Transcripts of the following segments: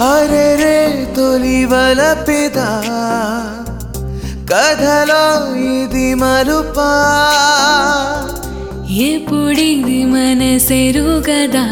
అరే రే తొలి వలపిద కథలో ఇది మలుపా ఎప్పుడిది మనసెరు కదా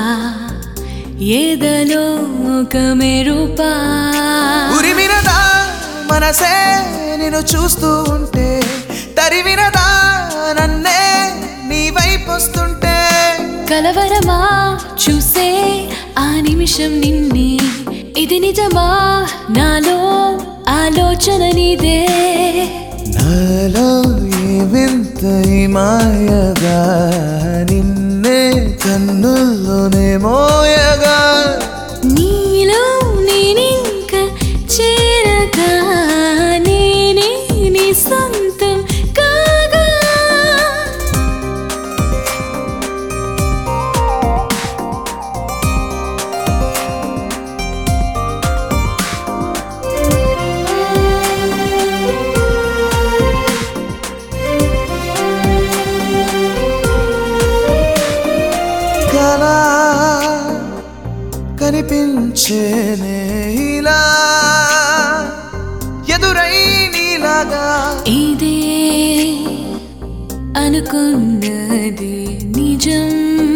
ఏదలో ఒక మెరుపా ఉరిమినదా మనసే నిన్ను చూస్తూ ఉంటే తరివినదా నన్నే నీ వైపు వస్తుంటే కలవరమా చూసే ఆ నిమిషం నిన్నే ఇది నిజమా నాలో ఆలోచన నీదే నాలో ఏమింత ఈ మాయగా నిన్నే కన్నుల్లోనే మోయగా నీలో నేనింక చేరగా నేనే నీ సొంతం కాగా కలా కనిపించేనే ఇలా ఎదురై నీలాగా ఇదే అనుకున్నది నిజం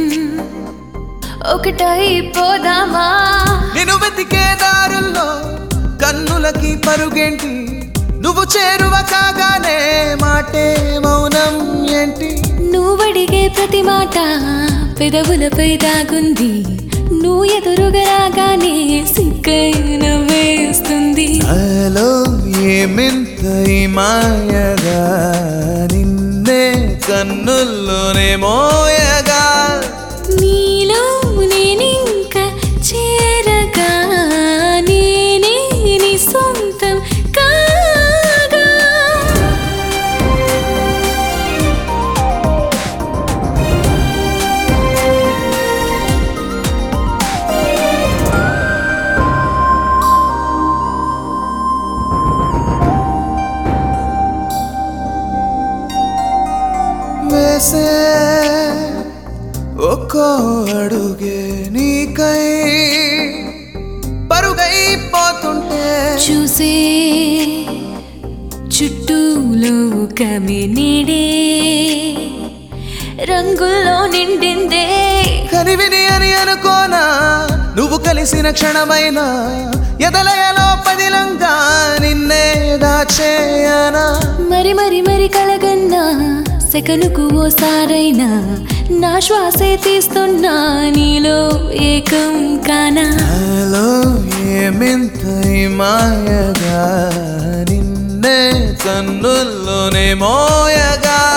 ఒకటై పోదామా నేను వెతికే దారుల్లో కన్నులకి పరుగేంటి నువ్వు చేరువ కాగానే మాటే మౌనం ఏంటి నువ్వడిగే ప్రతి మాట పెదవులపై దాగుంది నువ్వు ఎదురుగా రాగానే సిగ్గై నవ్వేస్తుంది నాలో ఏమింత ఈ మాయగా నిన్నే కన్నుల్లోనే మోయగా నీలో నేనింక చేరగా నేనే నీ సొంతం కాగా వేసే ఒక్కో అడుగే నీకై పరుగైపోతుంటే చూసే చుట్టూలో కమినిడే రంగుల్లో నిండిందే కనివిని అని అనుకోనా నువ్వు కలిసిన క్షణమైనా ఎదలయలో పదిలంగా నిన్నే దాచేయనా మరి మరి మరి కలగన్నా సెకనుకు ఓసారైనా నా శ్వాసే తీస్తున్నా నీలో ఏకం కానా నాలో ఏమింత ఈ మాయగా నిన్నే కన్నుల్లోనే మోయగా